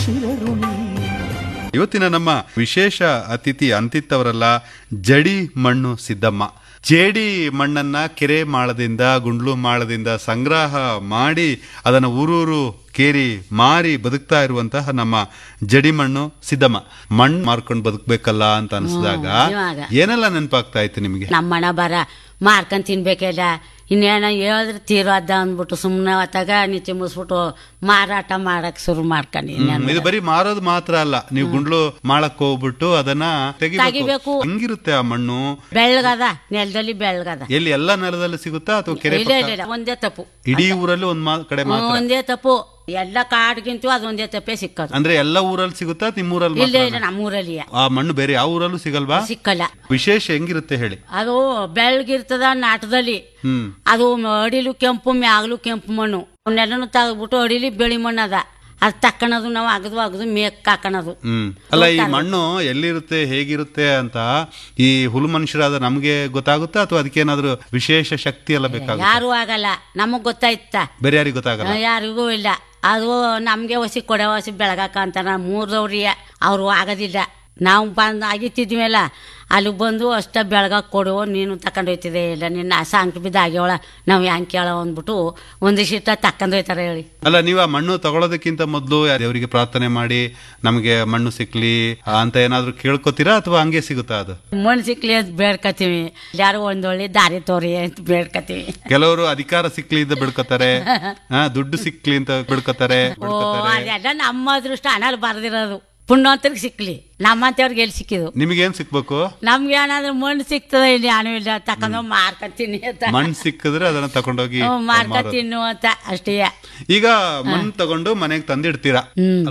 ಇವತ್ತಿನ ನಮ್ಮ ವಿಶೇಷ ಅತಿಥಿ ಅಂತಿತ್ತವರಲ್ಲ ಜಡಿ ಮಣ್ಣು ಸಿದ್ದಮ್ಮ ಜೇಡಿ ಮಣ್ಣನ್ನ ಕೆರೆ ಮಾಳದಿಂದ ಗುಂಡ್ಲು ಮಾಳದಿಂದ ಸಂಗ್ರಹ ಮಾಡಿ ಅದನ್ನು ಊರೂರು ಕೇರಿ ಮಾರಿ ಬದುಕ್ತಾ ಇರುವಂತಹ ನಮ್ಮ ಜಡಿ ಮಣ್ಣು ಸಿದ್ದಮ್ಮ ಮಣ್ಣು ಮಾರ್ಕೊಂಡು ಬದುಕ್ಬೇಕಲ್ಲ ಅಂತ ಅನಿಸಿದಾಗ ಇವಾಗ. ಏನೆಲ್ಲ ನೆನಪಾಗ್ತಾ ಇತ್ತು ನಿಮಗೆ ನಮ್ಮಣ್ಣ ಬರ ಮಾರ್ಕೊಂಡ್ ತಿನ್ಬೇಕಲ್ಲ ಇನ್ನೇನ ಹೇಳಿದ್ರೆ ತೀರೋದ ಅಂದ್ಬಿಟ್ಟು ಸುಮ್ಮನೆ ಹೊತ್ತಾಗ ನಿಚ್ಚಿ ಮುಸ್ಬಿಟ್ಟು ಮಾರಾಟ ಮಾಡಕ್ ಶುರು ಮಾಡ್ಕೊಂಡು ಇನ್ನೇನು ಇದು ಬರೀ ಮಾರೋದು ಮಾತ್ರ ಅಲ್ಲ ನೀವು ಗುಂಡ್ಲು ಮಾಳಕ್ ಹೋಗ್ಬಿಟ್ಟು ಅದನ್ನ ತೆಗಿಬೇಕು ತೆಗಿಬೇಕು. ಹೆಂಗಿರುತ್ತೆ ಆ ಮಣ್ಣು ಬೆಳ್ಳಗದ ನೆಲದಲ್ಲಿ ಬೆಳ್ಳಗದ ಎಲ್ಲಿ ಎಲ್ಲ ನೆಲದಲ್ಲಿ ಸಿಗುತ್ತಾ ಅಥವಾ ಕೆರೆ ಇಲ್ಲ ಪಕ್ಕ? ಇಲ್ಲ ಇಲ್ಲ ಒಂದೇ ತಪ್ಪು ಇಡೀ ಊರಲ್ಲಿ ಒಂದ್ ಮಾ- ಕಡೆ ಹ್ಮ್, ಮಾತ್ರ ಒಂದೇ ತಪ್ಪು ಎಲ್ಲ ಕಾಡ್ಗಿಂತೂ ಅದು ಒಂದೇ ತಪ್ಪೇ ಸಿಕ್ಕೋದು ಅಂದ್ರೆ ಎಲ್ಲ ಊರಲ್ಲಿ ಸಿಗುತ್ತಾ ನಿಮ್ಮೂರಲ್ಲಿ ಇಲ್ಲ ಮಾತ್ರನಾ? ಇಲ್ಲ ನಮ್ಮೂರಲ್ಲಿ ಆ ಮಣ್ಣು ಬೇರೆ ಯಾವ ಊರಲ್ಲೂ ಸಿಗಲ್ವಾ ಸಿಕ್ಕಲ್ಲ ವಿಶೇಷ ಹೆಂಗಿರುತ್ತೆ ಹೇಳಿ ಅದು ಬೆಳ್ಳಗಿರ್ತದ ನಾಟದಲ್ಲಿ ಹ್ಮ್ ಅದು ಅಡಿಲು ಕೆಂಪು ಮ್ಯಾಗಲು ಕೆಂಪು ಮಣ್ಣು ಅವನ್ನೆಲ್ಲನು ತೆಗೆದ್ಬಿಟ್ಟು ಅಡಿಲಿ ಬೆಳಿ ಮಣ್ಣು ಅದ ಅದು ತಕ್ಕಣದು ನಾವು ಅಗದು ಅಗದು ಮೇಕ್ ಹಾಕಣದು ಹ್ಮ್ ಅಲ್ಲ ಈ ಮಣ್ಣು ಎಲ್ಲಿರುತ್ತೆ ಹೇಗಿರುತ್ತೆ ಅಂತ ಈ ಹುಲು ಮನುಷ್ಯರಾದ ನಮ್ಗೆ ಗೊತ್ತಾಗುತ್ತಾ ಅಥವಾ ಅದಕ್ಕೇನಾದ್ರೂ ವಿಶೇಷ ಶಕ್ತಿ ಎಲ್ಲ ಬೇಕಾಗುತ್ತೆ ಯಾರು ಆಗಲ್ಲ ನಮಗ್ ಗೊತ್ತಾಯ್ತ ಬೇರೆ ಯಾರಿಗೂ ಗೊತ್ತಾಗಲ್ಲ ಯಾರಿಗೂ ಇಲ್ಲ ಅದು ನಮ್ಗೆ ಹೊಸಿ ಕೊಡೆ ಹೊಸಿ ಬೆಳಗಾಕ ಅಂತ ಮೂರ್ದವ್ರಿಗೆ ಅವರು ಆಗೋದಿಲ್ಲ ನಾವು ಬಂದು ಆಗಿತ್ತಿದ್ಮೇಲ ಅಲ್ಲಿ ಬಂದು ಅಷ್ಟ ಬೆಳಗಾಕ್ ಕೊಡು ನೀನು ತಕೊಂಡು ಹೋಯ್ತಿದೆ ಇಲ್ಲ ನಿನ್ನ ಸಾಂಕ್ ಬಿದ್ದು ಆಗ್ಯವಳ ನಾವು ಹೆಂಗ್ ಕೇಳೋ ಅಂದ್ಬಿಟ್ಟು ಒಂದಿಷ್ಟ ತಕೊಂಡು ಹೋಯ್ತಾರೆ ಹೇಳಿ ಅಲ್ಲ ನೀವು ಆ ಮಣ್ಣು ತಗೊಳ್ಳೋದಕ್ಕಿಂತ ಮೊದಲು ದೇವರಿಗೆ ಪ್ರಾರ್ಥನೆ ಮಾಡಿ ನಮಗೆ ಮಣ್ಣು ಸಿಕ್ಲಿ ಅಂತ ಏನಾದ್ರೂ ಕೇಳ್ಕೊತೀರಾ ಅಥವಾ ಹಂಗೆ ಸಿಗುತ್ತಾ ಅದು ಮಣ್ಣು ಸಿಕ್ಲಿ ಅಂತ ಬೇಡ್ಕತೀವಿ ಯಾರು ಒಂದೊಳ್ಳೆ ದಾರಿ ತೋರಿ ಅಂತ ಬೇಡ್ಕತೀವಿ ಕೆಲವರು ಅಧಿಕಾರ ಸಿಕ್ಲಿ ಅಂತ ಬಿಡ್ಕೋತಾರೆ ಆ, ದುಡ್ಡು ಸಿಕ್ಲಿ ಅಂತ ಬಿಡ್ಕೋತಾರೆ ಓ ಅದೆಲ್ಲ ನಮ್ಮ ಅದೃಷ್ಟ ಹಣಲ್ಲಿ ಬರ್ದಿರೋದು ಪುಣ್ಯವಂತರಿಗೆ ಸಿಕ್ಲಿ ನಮ್ಮಂತವ್ರಿಗೆ ಎಲ್ಲಿ ಸಿಕ್ಕಿದು ನಿಮಗೇನ್ ಸಿಕ್ಬೇಕು ನಮ್ಗೆ ಏನಾದ್ರು ಮಣ್ಣು ಸಿಗ್ತದ ಇಲ್ಲಿ ಹಣು ಇಲ್ಲ ತಕೊಂಡ್ ಮಾರ್ಕತೀನಿ ಅಂತ ಮಣ್ಣು ಸಿಕ್ಕಿದ್ರೆ ಅದನ್ನ ತಗೊಂಡೋಗಿ ಹ್ಮ್, ಮಾರ್ಕ ತಿನ್ನು ಅಂತ ಅಷ್ಟೇ ಈಗ ಮಣ್ಣು ತಗೊಂಡು ಮನೆಗೆ ತಂದಿಡ್ತೀರಾ ಹ್ಮ್